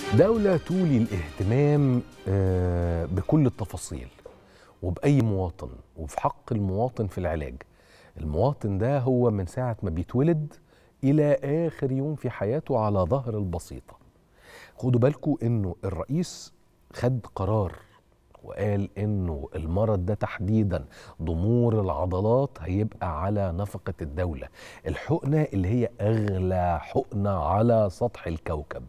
دولة تولي الاهتمام آه، بكل التفاصيل وبأي مواطن وفي حق المواطن في العلاج المواطن ده هو من ساعة ما بيتولد إلى آخر يوم في حياته على ظهر البسيطة خدوا بالكم إنه الرئيس خد قرار وقال انه المرض ده تحديدا ضمور العضلات هيبقى على نفقه الدوله الحقنه اللي هي اغلى حقنه على سطح الكوكب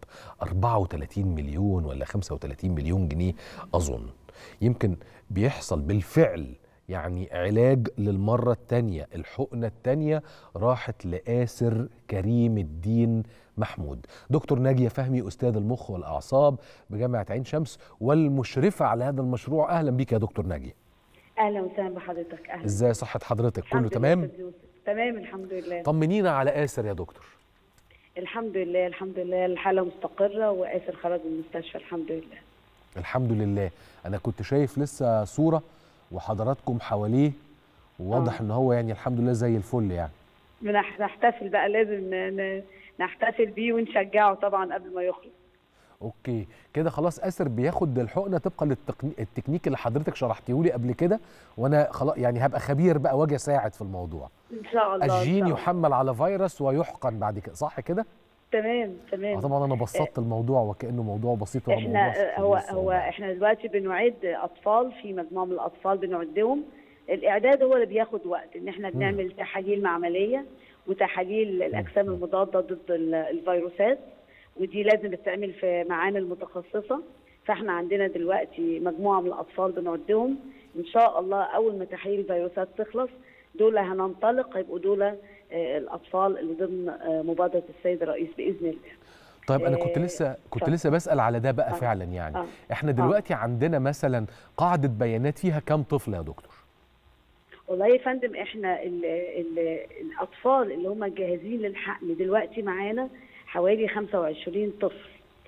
34 مليون ولا 35 مليون جنيه اظن يمكن بيحصل بالفعل يعني علاج للمرة التانية الحقنة التانية راحت لآسر كريم الدين محمود دكتور ناجية فهمي أستاذ المخ والأعصاب بجامعة عين شمس والمشرفة على هذا المشروع أهلا بك يا دكتور ناجية اهلا وسهلا بحضرتك اهلا إزاي صحة حضرتك كله الحمد لله تمام أستاذ يوسف. تمام الحمد لله طمنينا على آسر يا دكتور الحمد لله الحمد لله الحاله مستقره واسر خرج من المستشفى الحمد لله الحمد لله أنا كنت شايف لسه صورة وحضراتكم حواليه وواضح آه. إن هو يعني الحمد لله زي الفل يعني بنح- نحتفل بقى لازم ن- ن- نحتفل بيه ونشجعه طبعا قبل ما يخرج اوكي كده خلاص اسر بياخد الحقنه طبقا للتكنيك اللي حضرتك شرحتيه لي قبل كده وانا خلاص يعني هبقى خبير بقى واجي اساعد في الموضوع ان شاء الله إن الجين شاء الله. يحمل على فيروس ويحقن بعد كده صح كده تمام اه تمام طبعا انا بسطت الموضوع وكانه موضوع بسيط وهو موضوع احنا كبير هو الصعوبة. هو احنا دلوقتي بنعد اطفال في مجموعه من الاطفال بنعدهم الاعداد هو اللي بياخد وقت ان احنا بنعمل تحاليل معمليه وتحاليل الاجسام المضاده ضد ال- الفيروسات ودي لازم تتعمل في معامل متخصصه فاحنا عندنا دلوقتي مجموعه من الاطفال بنعدهم ان شاء الله اول ما تحاليل الفيروسات تخلص دول هننطلق هيبقوا دول آه، الاطفال اللي ضمن آه، مبادره السيد الرئيس باذن الله طيب انا كنت آه، لسه كنت اتفضل. لسه بسال على ده بقى آه. فعلا يعني آه. احنا آه. دلوقتي عندنا مثلا قاعده بيانات فيها كام طفل يا دكتور والله يا فندم احنا ال ال الاطفال اللي هم جاهزين للحقن دلوقتي معانا حوالي 25 طفل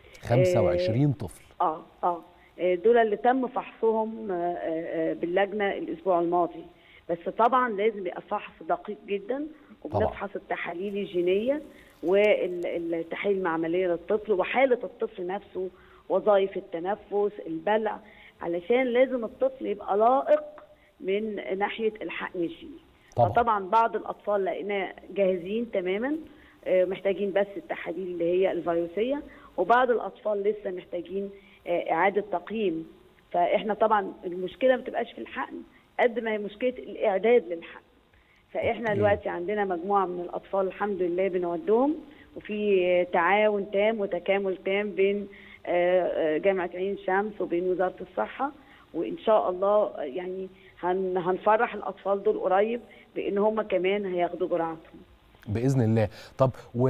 25 طفل اه اه آه، دول اللي تم فحصهم آه، آه، باللجنه الاسبوع الماضي بس طبعا لازم يبقى فحص دقيق جدا وبنفحص التحاليل الجينيه والتحاليل المعمليه للطفل وحاله الطفل نفسه وظائف التنفس البلع علشان لازم الطفل يبقى لائق من ناحيه الحقن الجيني طبعا. فطبعا بعض الاطفال لقيناه جاهزين تماما آه، محتاجين بس التحاليل اللي هي الفيروسيه وبعض الاطفال لسه محتاجين آه، اعاده تقييم فاحنا طبعا المشكله ما بتبقاش في الحقن قد ما هي مشكله الاعداد للحقن فاحنا أوكي. دلوقتي عندنا مجموعه من الاطفال الحمد لله بنودهم وفي آه، تعاون تام وتكامل تام بين آه، آه، جامعه عين شمس وبين وزاره الصحه وان شاء الله آه، يعني هن هنفرح الاطفال دول قريب بان هم كمان هياخدوا جرعتهم باذن الله طب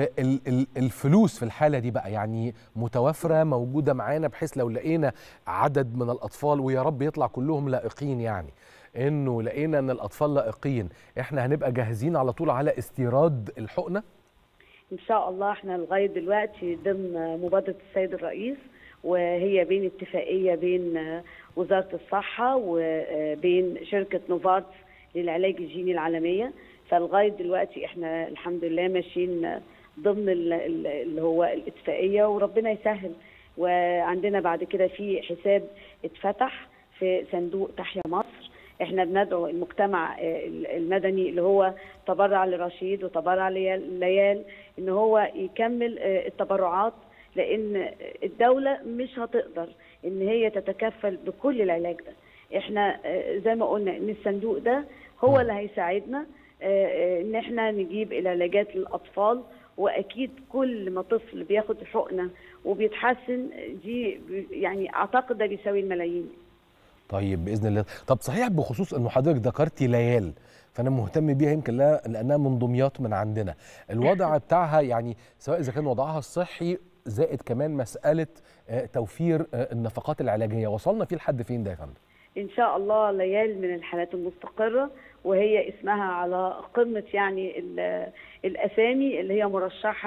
والفلوس في الحاله دي بقى يعني متوفره موجوده معانا بحيث لو لقينا عدد من الاطفال ويا رب يطلع كلهم لائقين يعني انه لقينا ان الاطفال لائقين احنا هنبقى جاهزين على طول على استيراد الحقنه ان شاء الله احنا لغايه دلوقتي ضمن مبادره السيد الرئيس وهي بين اتفاقيه بين آه، وزاره الصحه وبين شركه نوفارتس للعلاج الجيني العالميه فلغايه دلوقتي احنا الحمد لله ماشيين آه، ضمن ال- ال- اللي هو الاتفاقيه وربنا يسهل وعندنا بعد كده في حساب اتفتح في صندوق تحيا مصر احنا بندعو المجتمع آه، المدني اللي هو تبرع لرشيد وتبرع ليال ليال ان هو يكمل آه، التبرعات لان الدوله مش هتقدر ان هي تتكفل بكل العلاج ده احنا آه، زي ما قلنا ان الصندوق ده هو اللي هيساعدنا آه، آه، ان احنا نجيب العلاجات للاطفال واكيد كل ما طفل بياخد حقنه وبيتحسن دي ب- يعني اعتقد ده بيساوي الملايين طيب باذن الله طب صحيح بخصوص انه حضرتك ذكرتي ليال فانا مهتم بيها يمكن لا لانها من دمياط من عندنا الوضع بتاعها يعني سواء اذا كان وضعها الصحي زائد كمان مساله آه، توفير آه، النفقات العلاجيه وصلنا فيه لحد فين ده يا فندم ان شاء الله ليال من الحالات المستقره وهي اسمها على قمه يعني ال- الاسامي اللي هي مرشحه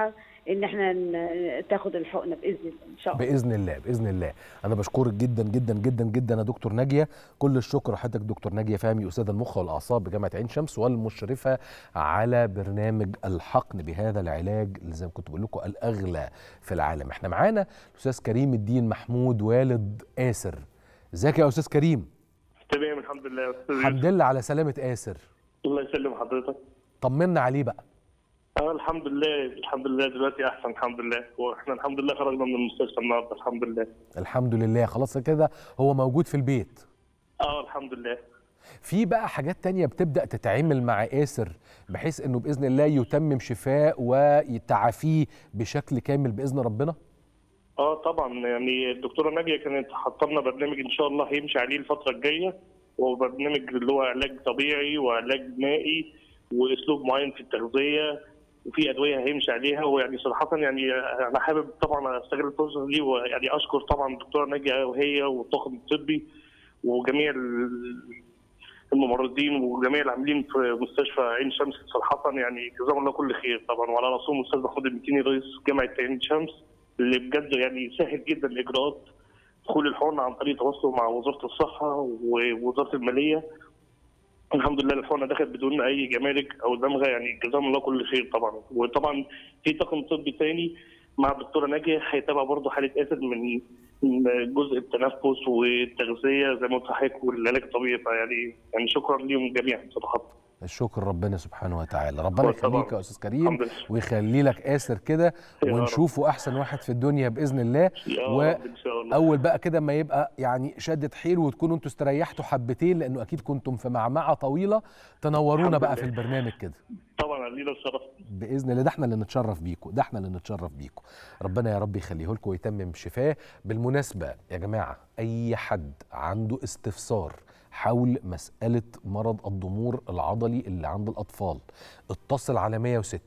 ان احنا ن- تاخد الحقنه باذن الله ان شاء الله باذن الله باذن الله انا بشكرك جدا جدا جدا جدا يا دكتور ناجيه كل الشكر لحضرتك دكتور ناجيه فهمي استاذ المخ والاعصاب بجامعه عين شمس والمشرفه على برنامج الحقن بهذا العلاج اللي زي ما كنت بقول لكم الاغلى في العالم احنا معانا الاستاذ كريم الدين محمود والد آسر ازيك يا استاذ كريم تمام الحمد لله يا استاذ الحمد يوسف. لله على سلامه آسر الله يسلم حضرتك طمنا عليه بقى اه الحمد لله الحمد لله دلوقتي احسن الحمد لله واحنا الحمد لله خرجنا من المستشفى النهارده الحمد لله الحمد لله خلاص كده هو موجود في البيت اه الحمد لله في بقى حاجات تانية بتبدأ تتعامل مع آسر بحيث انه بإذن الله يتمم شفاء وتعافيه بشكل كامل بإذن ربنا اه طبعا يعني الدكتوره ناجيه كانت حاطه لنا برنامج ان شاء الله هيمشي عليه الفتره الجايه وهو برنامج اللي هو علاج طبيعي وعلاج مائي واسلوب معين في التغذيه وفي ادويه هيمشي عليها ويعني صراحه يعني انا حابب طبعا استغل الفرصه دي ويعني اشكر طبعا الدكتوره ناجيه وهي والطاقم الطبي وجميع ال- الممرضين وجميع العاملين في مستشفى عين شمس صراحه يعني جزاهم الله كل خير طبعا وعلى راسهم الاستاذ محمود المتيني رئيس جامعه عين شمس اللي بجد يعني سهل جدا الاجراءات دخول الحقن عن طريق تواصله مع وزاره الصحه ووزاره الماليه الحمد لله الحقنه دخلت بدون اي جمارك او دمغه يعني جزاهم الله كل خير طبعا وطبعا في طاقم طبي تاني مع الدكتوره ناجيه هيتابع برضه حاله اسد من من جزء التنفس والتغذيه زي ما قلت لحضرتك والعلاج الطبيعي فيعني يعني شكرا ليهم جميعا صراحه الشكر ربنا سبحانه وتعالى ربنا طبعاً. يخليك يا أستاذ كريم الحمد لله. ويخلي لك آسر كده يا رب. ونشوفه أحسن واحد في الدنيا بإذن الله يا و- رب ان شاء الله اول بقى كده ما يبقى يعني شدة حيل وتكونوا انتوا استريحتوا حبتين لانه اكيد كنتم في معمعه طويله تنورونا الحمد بقى لله. في البرنامج كده طبعا لينا الشرف باذن الله ده احنا اللي نتشرف بيكم ده احنا اللي نتشرف بيكم ربنا يا رب يخليه لكم ويتمم شفاه بالمناسبه يا جماعه اي حد عنده استفسار حول مساله مرض الضمور العضلي اللي عند الاطفال اتصل على 106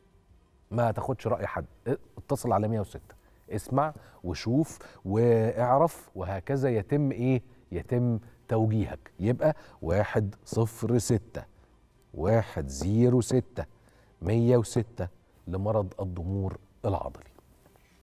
ما تاخدش راي حد اه، اتصل على 106 اسمع وشوف واعرف وهكذا يتم ايه يتم توجيهك يبقى واحد صفر ستة واحد زيرو ستة مية وستة لمرض الضمور العضلي